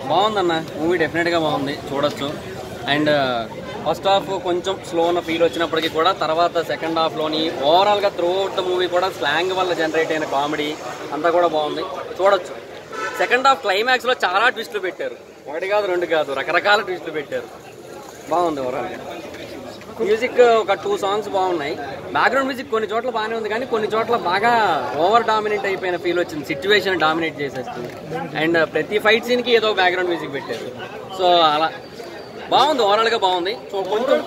బాగుందన్న మూవీ డెఫినెట్గా బాగుంది చూడొచ్చు అండ్ ఫస్ట్ హాఫ్ కొంచెం స్లో ఉన్న ఫీల్ వచ్చినప్పటికీ కూడా తర్వాత సెకండ్ హాఫ్లోని ఓవరాల్గా త్రూ అవుట్ ద మూవీ కూడా స్లాంగ్ వల్ల జనరేట్ అయిన కామెడీ అంతా కూడా బాగుంది చూడొచ్చు సెకండ్ హాఫ్ క్లైమాక్స్లో చాలా ట్విస్టులు పెట్టారు ఒకటి కాదు రెండు కాదు రకరకాల ట్విస్టులు పెట్టారు బాగుంది ఓవరాల్గా మ్యూజిక్ ఒక టూ సాంగ్స్ బాగున్నాయి బ్యాక్గ్రౌండ్ మ్యూజిక్ కొన్ని చోట్ల బాగానే ఉంది కానీ కొన్ని చోట్ల బాగా ఓవర్ డామినేట్ అయిపోయిన ఫీల్ వచ్చింది సిచ్యువేషన్ డామినేట్ చేసేస్తుంది అండ్ ప్రతి ఫైట్ సీన్కి ఏదో బ్యాక్గ్రౌండ్ మ్యూజిక్ పెట్టారు సో అలా బాగుంది ఓవరాల్గా బాగుంది సో కొంచెం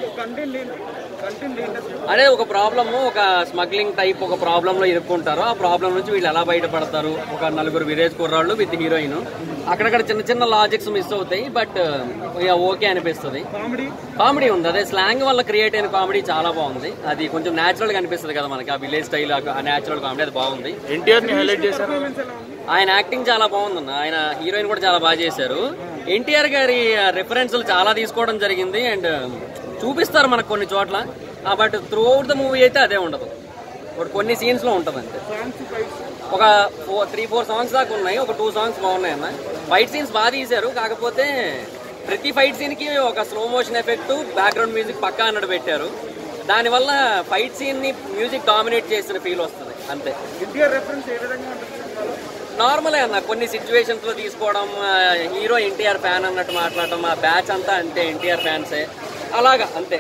అదే ఒక ప్రాబ్లమ్ ఒక స్మగ్లింగ్ టైప్ ఒక ప్రాబ్లంలో ఇరుక్కుంటారు ఆ ప్రాబ్లం నుంచి వీళ్ళు ఎలా బయటపడతారు ఒక నలుగురు విలేజ్ కుర్రాళ్ళు విత్ హీరోయిన్ అక్కడక్కడ చిన్న చిన్న లాజిక్స్ మిస్ అవుతాయి బట్ ఇక ఓకే అనిపిస్తుంది కామెడీ ఉంది అదే స్లాంగ్ వల్ల క్రియేట్ అయిన కామెడీ చాలా బాగుంది అది కొంచెం న్యాచురల్ గా అనిపిస్తుంది కదా మనకి ఆ విలేజ్ స్టైల్ ఆ న్యాచురల్ కామెడీ అది బాగుంది ఎన్టీఆర్ ని హైలైట్ చేశారు ఆయన యాక్టింగ్ చాలా బాగుందన్న ఆయన హీరోయిన్ కూడా చాలా బాగా చేశారు ఎన్టీఆర్ గారి రెఫరెన్స్లు చాలా తీసుకోవడం జరిగింది అండ్ చూపిస్తారు మనకు కొన్ని చోట్ల but throughout the movie అయితే అదే ఉండదు ఒకటి కొన్ని సీన్స్ లో ఉంటుంది అంతే ఒక ఫోర్ త్రీ ఫోర్ సాంగ్స్ దాకా ఉన్నాయి ఒక టూ సాంగ్స్ బాగున్నాయి అన్న ఫైట్ సీన్స్ బాగా తీశారు కాకపోతే ప్రతి ఫైట్ సీన్ కి ఒక slow motion effect background music పక్కా అన్నట్టు పెట్టారు దానివల్ల ఫైట్ సీన్ ని మ్యూజిక్ డామినేట్ చేసిన ఫీల్ వస్తుంది అంతే నార్మలే అన్న కొన్ని సిచ్యువేషన్స్ లో తీసుకోవడం ఆ, హీరో ఎన్టీఆర్ ఫ్యాన్ అన్నట్టు మాట్లాడటం ఆ బ్యాచ్ అంతా అంతే ఎన్టీఆర్ ఫ్యాన్సే అలాగా అంతే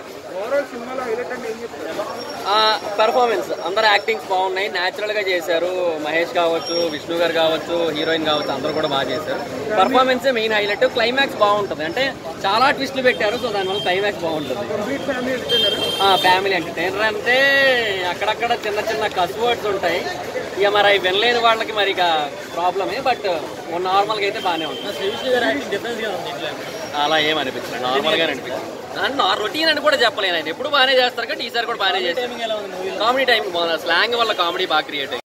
పెర్ఫార్మెన్స్ అందరు యాక్టింగ్స్ బాగున్నాయి న్యాచురల్ గా చేశారు మహేష్ కావచ్చు విష్ణు గారు కావచ్చు హీరోయిన్ కావచ్చు అందరూ కూడా బాగా చేశారు పర్ఫార్మెన్స్ మెయిన్ హైలైట్ క్లైమాక్స్ బాగుంటుంది అంటే చాలా ట్విస్ట్లు పెట్టారు సో దానివల్ల క్లైమాక్స్ బాగుంటుంది ఫ్యామిలీ ఎంటర్టైనర్ అంటే అక్కడక్కడ చిన్న చిన్న కస్ వర్డ్స్ ఉంటాయి ఇక మరి అవి వినలేని వాళ్ళకి మరి ఇక ప్రాబ్లమే బట్ నార్మల్గా అయితే బాగానే ఉంటుంది అలా ఏం అనిపించలేదు నార్మల్గా అనిపించింది రొటీన్ అని కూడా చెప్పలేను ఆయన ఎప్పుడు బాగానే చేస్తారు కాబట్టి ఈసారి కూడా బాగానే చేస్తారు కామెడీ టైం స్లాంగ్ వల్ల కామెడీ బాగా క్రియేట్ అయింది